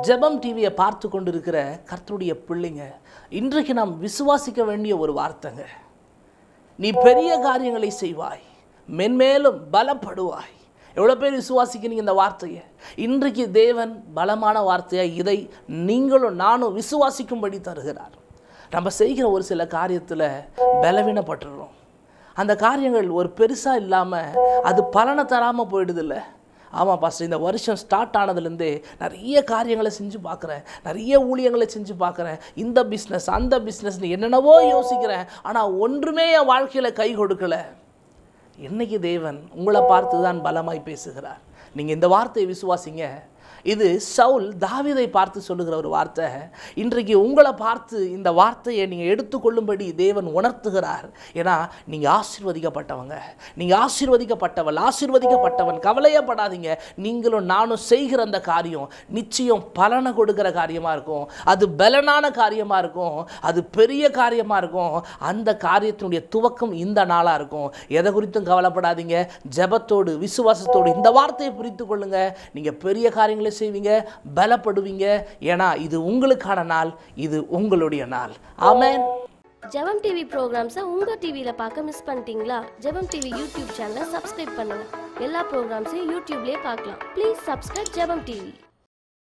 ஜெபம் டிவியை பார்த்து கொண்டிருக்கிற கர்த்தருடைய பிள்ளைங்க இன்றைக்கு நாம் விசுவாசிக்க வேண்டிய ஒரு வார்த்தைங்க நீ பெரிய காரியங்களை செய்வாய் மென்மேலும் பலப்படுவாய் எவ்வளோ பேர் விசுவாசிக்கிறீங்க இந்த வார்த்தையை இன்றைக்கு தேவன் பலமான வார்த்தையை இதை நீங்களும் நானும் விசுவாசிக்கும்படி தருகிறார் நம்ம செய்கிற ஒரு சில காரியத்தில் பலவீனப்பட்டுடுறோம் அந்த காரியங்கள் ஒரு பெருசாக இல்லாமல் அது பலனை தராமல் போயிடுதில்ல ஆமாம் பாஸ்டர் இந்த வருஷம் ஸ்டார்ட் ஆனதுலேருந்தே நிறைய காரியங்களை செஞ்சு பார்க்குறேன் நிறைய ஊழியங்களை செஞ்சு பார்க்குறேன் இந்த பிஸ்னஸ் அந்த பிஸ்னஸ்னு என்னென்னவோ யோசிக்கிறேன் ஆனால் ஒன்றுமே என் வாழ்க்கையில் கை கொடுக்கல என்னைக்கு தேவன் உங்களை பார்த்து தான் பலமாய் பேசுகிறார் நீங்கள் இந்த வார்த்தையை விசுவாசிங்க இது சவுல் தாவீதை பார்த்து சொல்லுகிற ஒரு வார்த்தை இன்றைக்கு உங்களை பார்த்து இந்த வார்த்தையை நீங்கள் எடுத்துக்கொள்ளும்படி தேவன் உணர்த்துகிறார் ஏன்னா நீங்கள் ஆசீர்வதிக்கப்பட்டவங்க நீங்கள் ஆசீர்வதிக்கப்பட்டவள் ஆசீர்வதிக்கப்பட்டவன் கவலையப்படாதீங்க நீங்களும் நானும் செய்கிற அந்த காரியம் நிச்சயம் பலனை கொடுக்கிற காரியமாக இருக்கும் அது பலனான காரியமாக இருக்கும் அது பெரிய காரியமாக இருக்கும் அந்த காரியத்தினுடைய துவக்கம் இந்த நாளாக இருக்கும் எதை குறித்தும் கவலைப்படாதீங்க ஜெபத்தோடு விசுவாசத்தோடு இந்த வார்த்தையை புரிந்து கொள்ளுங்க நீங்கள் பெரிய காரியங்களை செய்வீங்க பலப்படுவீங்க ஏன்னா இது உங்களுக்கான நாள் இது உங்களுடைய நாள் ஆமென் ஜெபம் டிவி ப்ரோக்ராம்ஸை உங்கள் டிவியில் பார்க்க மிஸ் பண்ணிட்டீங்களா ஜெபம் டிவி யூடியூப் சேனலை சப்ஸ்கிரைப் பண்ணுங்க எல்லா ப்ரோக்ராம்ஸையும் யூடியூப்லேயே பார்க்கலாம் ப்ளீஸ் சப்ஸ்கிரைப் ஜெபம் டிவி